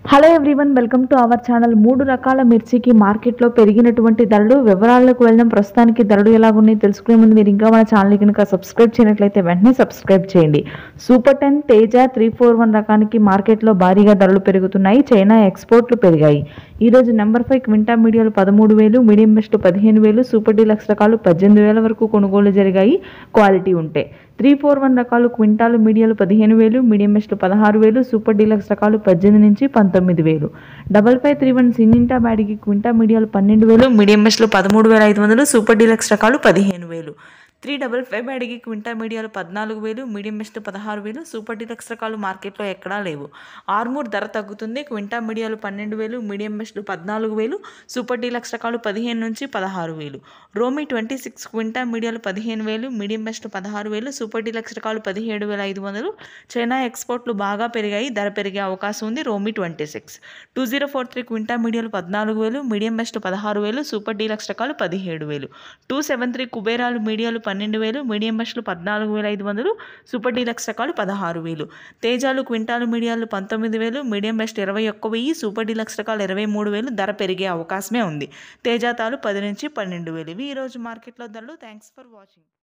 hello everyone welcome to our channel మూడు రకాల మిర్చికి మార్కెట్లో పెరిగినటువంటి ధరలు వివరాలకు వెళ్దాం ప్రస్తుతానికి ధరలు ఎలాగున్నాయి తెలుసుకునే ముందు మీరు ఇంకా మన ఛానల్ కనుక సబ్స్క్రైబ్ చేయనట్లయితే వెంటనే సబ్స్క్రైబ్ చేయండి super ten Teja three four one రకానికి మార్కెట్లో భారీగా ధరలు పెరుగుతున్నాయి చైనా ఎక్స్పోర్ట్లు పెరిగాయి ఈ రోజు నెంబర్ ఫైవ్ క్వింటా మీడియాలు పదమూడు వేలు మీడియం బెస్ట్ పదిహేను వేలు సూపర్ డీలక్స్ రకాలు పద్దెనిమిది వేల వరకు కొనుగోలు జరిగాయి క్వాలిటీ ఉంటే త్రీ ఫోర్ వన్ రకాలు క్వింటాలు మీడియాలు పదిహేను వేలు మీడియం బెస్ట్లు పదహారు వేలు సూపర్ డీలక్స్ రకాలు పద్దెనిమిది నుంచి పంతొమ్మిది వేలు డబల్ ఫైవ్ త్రీ వన్ సినింటా బ్యాడికి క్వింటా మీడియాలు పన్నెండు వేలు మీడియం బెస్ట్లు పదమూడు వేల ఐదు వందలు సూపర్ డీలక్స్ రకాలు పదిహేను వేలు త్రీ డబల్ ఫైవ్ బ్యాడికి క్వింటా మీడియాలు పద్నాలుగు వేలు మీడియం బెస్ట్ పదహారు వేలు సూపర్ డీలక్స్ రకాలు మార్కెట్లో ఎక్కడా లేవు ఆర్మూర్ ధర తగ్గుతుంది క్వింటా మీడియాలు పన్నెండు వేలు మీడియం బెస్ట్లు పద్నాలుగు వేలు సూపర్ డీలక్స్ రకాలు పదిహేను నుంచి పదహారు వేలు రోమి ట్వంటీ సిక్స్ క్వింటా మీడియాలు పదిహేను వేలు మీడియం బెస్ట్ పదహారు వేలు సూపర్ డీలక్స్ రకాలు పదిహేడు వేల ఐదు వందలు చైనా ఎక్స్పోర్ట్లు బాగా పెరిగాయి ధర పెరిగే అవకాశం ఉంది రోమి twenty six two zero four three quintal మీడియాలు పద్నాలుగు వేలు మీడియం బెస్ట్ పదహారు వేలు సూపర్ డీలక్స్ రకాలు పదిహేడు వేలు టూ సెవెన్ త్రీ కుబేరాలు మీడియాలు పన్నెండు వేలు మీడియం బెస్ట్లు పద్నాలుగు వేల ఐదు వందలు సూపర్ డీలక్స్ రకాలు పదహారు వేలు తేజాలు క్వింటాలు మీడియాలు పంతొమ్మిది వేలు మీడియం బెస్ట్ ఇరవై ఒక్క వెయ్యి సూపర్ డీలక్స్ రకాలు ఇరవై మూడు వేలు ధర పెరిగే అవకాశమే ఉంది తేజాతాలు పది నుంచి పన్నెండు వేలు ఇవి ఈరోజు మార్కెట్లో ధరలు థ్యాంక్స్ ఫర్ వాచింగ్